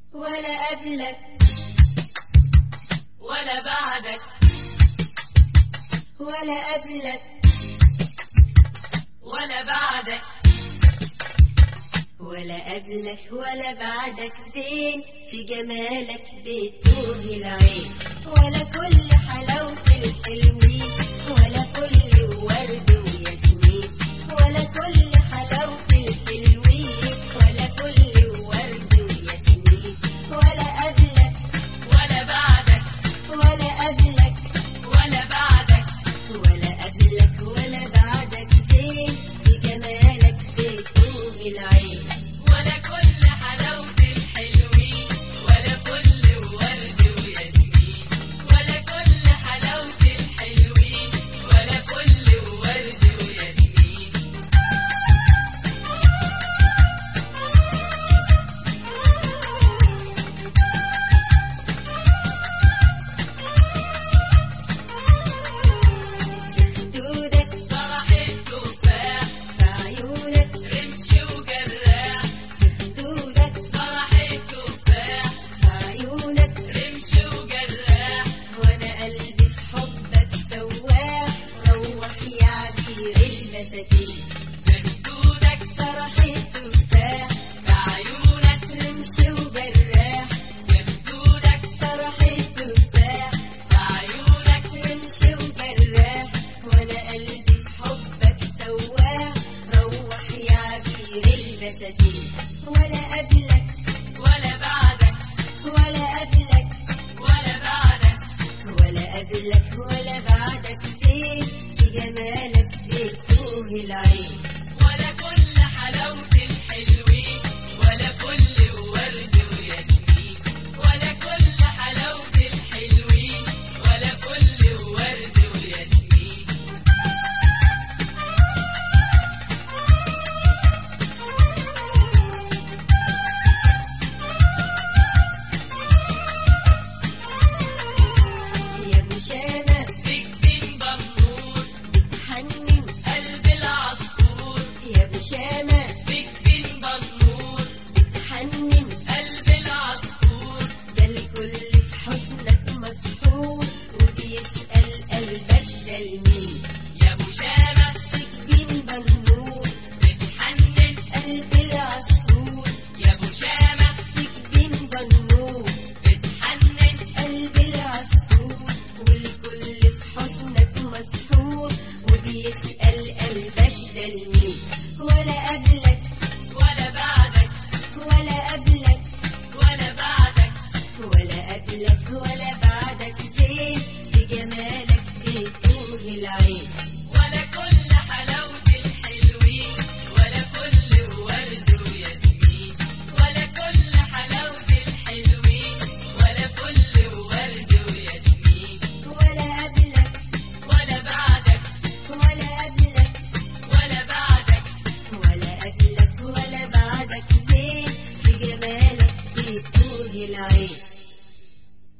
ولا قبلك ولا بعدك ولا قبلك ولا بعدك ولا قبلك ولا بعدك زين في جمالك بتوه العين ولا كل حلاوة الحلوين ولا كل ورد وياسمين ولا كل حلاوة الحلوين ولا كل ورد وياسمين ولا قبلك ولا بعدك ولا قبلك ولا بعدك ولا قبلك ولا بعدك زين في جمالك بتوه العين ولا كل حلاوة الحلوين ولا كل ورد وياسمين ولا كل حلاوة الحلوين ولا كل ورد وياسمين شفتودك فرح التفاح في عيونك رمش وجراح شفتودك فرح التفاح في عيونك رمش وجراح وانا قلبي في حبك سواح روح يا عبير المساكين مجدودك فرح التفاح بعيونك رمش وجراح مجدودك فرح التفاح بعيونك رمش وجراح وانا قلبي في حبك سواح روح يا عبير المساكين ولا قبلك ولا بعدك ولا قبلك ولا بعدك ولا قبلك ولا بعدك زين في جمالك بتوه العين ولا كل حلاوة الحلوين ولا كل ورد وياسمين ولا كل حلاوة الحلوين ولا كل ورد وياسمين يا مشانة فيك بين بنور حنن قلب العصفور يا مشانة فيك بين بنور حنن قلب العصفور ده الكل في حزنك مسحور وبيسأل قلبك ده لمين يا مشامة بين بنور بتحنن قلب العصفور يا مشامة بين بنور بتحنن قلب العصفور والكل في حزنك مسحور وبيسأل قلبك ده لمين ولا قبلك ولا بعدك ولا قبلك ولا بعدك ولا قبلك ولا بعدك